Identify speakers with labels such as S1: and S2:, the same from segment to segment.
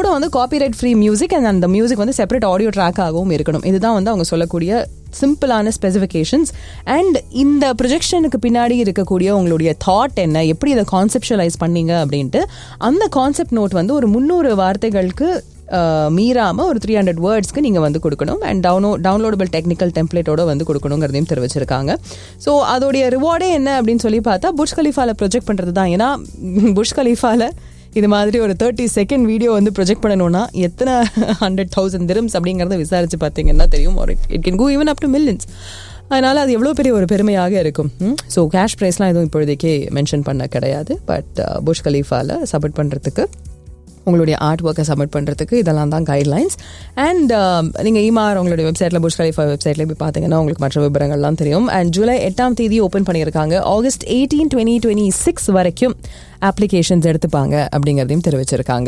S1: கூட வந்து copyright free music and அந்த மியூசிக் வந்து செப்பரேட் ஆடியோ ட்ராக்காகவும் இருக்கணும் இதுதான் வந்து அவங்க சொல்லக்கூடிய சிம்பிளான ஸ்பெசிஃபிகேஷன்ஸ் அண்ட் இந்த ப்ரொஜெக்ஷனுக்கு பின்னாடி இருக்கக்கூடிய உங்களுடைய தாட் என்ன எப்படி இதை கான்செப்ஷுவலைஸ் பண்ணீங்க அப்படின்ட்டு அந்த கான்செப்ட் நோட் வந்து ஒரு முந்நூறு வார்த்தைகளுக்கு அஹ், மீறாம ஒரு த்ரீ ஹண்ட்ரட் வேர்ட்ஸ்க்கு நீங்கள் வந்து கொடுக்கணும் அண்ட் டவுனோ டவுன்லோடபிள் டெக்னிக்கல் டெம்ப்ளேட்டோட வந்து கொடுக்கணுங்கிறதையும் தெரிவிச்சிருக்காங்க ஸோ அதோடைய ரிவார்டே என்ன அப்படின்னு சொல்லி பார்த்தா புஷ் கலீஃபால ப்ரொஜெக்ட் பண்ணுறது தான் ஏன்னா புஷ் கலீஃபால இது மாதிரி ஒரு தேர்ட்டி செகண்ட் வீடியோ வந்து ப்ரொஜெக்ட் பண்ணணும்னா எத்தனை ஹண்ட்ரட் தௌசண்ட் திரம்ஸ் அப்படிங்கிறத விசாரிச்சு பார்த்தீங்கன்னா தெரியும் ஒரு it can go even up to millions அதனால அது எவ்வளோ பெரிய ஒரு பெருமையாக இருக்கும் ஸோ கேஷ் ப்ரைஸ்லாம் எதுவும் இப்பொழுதைக்கே மென்ஷன் பண்ண கிடையாது பட் புஷ் கலீஃபால சப்மிட் பண்ணுறதுக்கு உங்களுடைய ஆர்ட் ஒர்க்கை சப்மிட் பண்ணுறதுக்கு இதெல்லாம் தான் கைட்லைன்ஸ் அண்ட் நீங்கள் இமார் உங்களுடைய வெப்சைட்டில் புஷ் கலிஃபா வெப்சைட்டில் போய் பார்த்தீங்கன்னா உங்களுக்கு மற்ற விவரங்கள்லாம் தெரியும் அண்ட் ஜூலை எட்டாம் தேதி ஓப்பன் பண்ணியிருக்காங்க August eighteen twenty twenty six வரைக்கும் அப்ளிகேஷன்ஸ் எடுத்துப்பாங்க அப்படிங்கிறதையும் தெரிவிச்சிருக்காங்க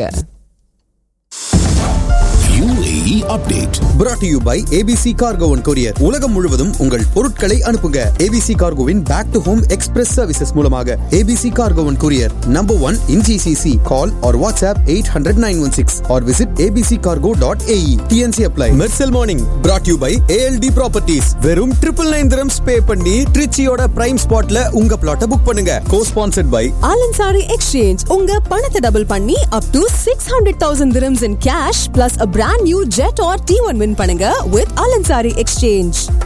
S2: UAE update.
S3: brought to you by ABC Cargo and Courier. உலகம் முழுவதும் உங்கள் பொருட்களை அனுப்புங்க ABC Cargoவின் back to home express services மூலமாக ABC Cargo and Courier number one in GCC. Call or WhatsApp 800-916 or visit abccargo.ae. TNC apply. Mersal Morning brought to you by ALD Properties. வெறும் triple nine dirhams pay பண்ணி ட்ரிச்சியோட prime ஸ்பாட்ல உங்க பிளாட்டை book பண்ணுங்க co sponsored by
S4: Alansari exchange உங்க பணத்தை double பண்ணி up to six hundred thousand dirhams in cash plus a brand new Jetour T one win பண்ணுங்க வித் ஆலன்சாரி எக்ஸ்சேஞ்ச்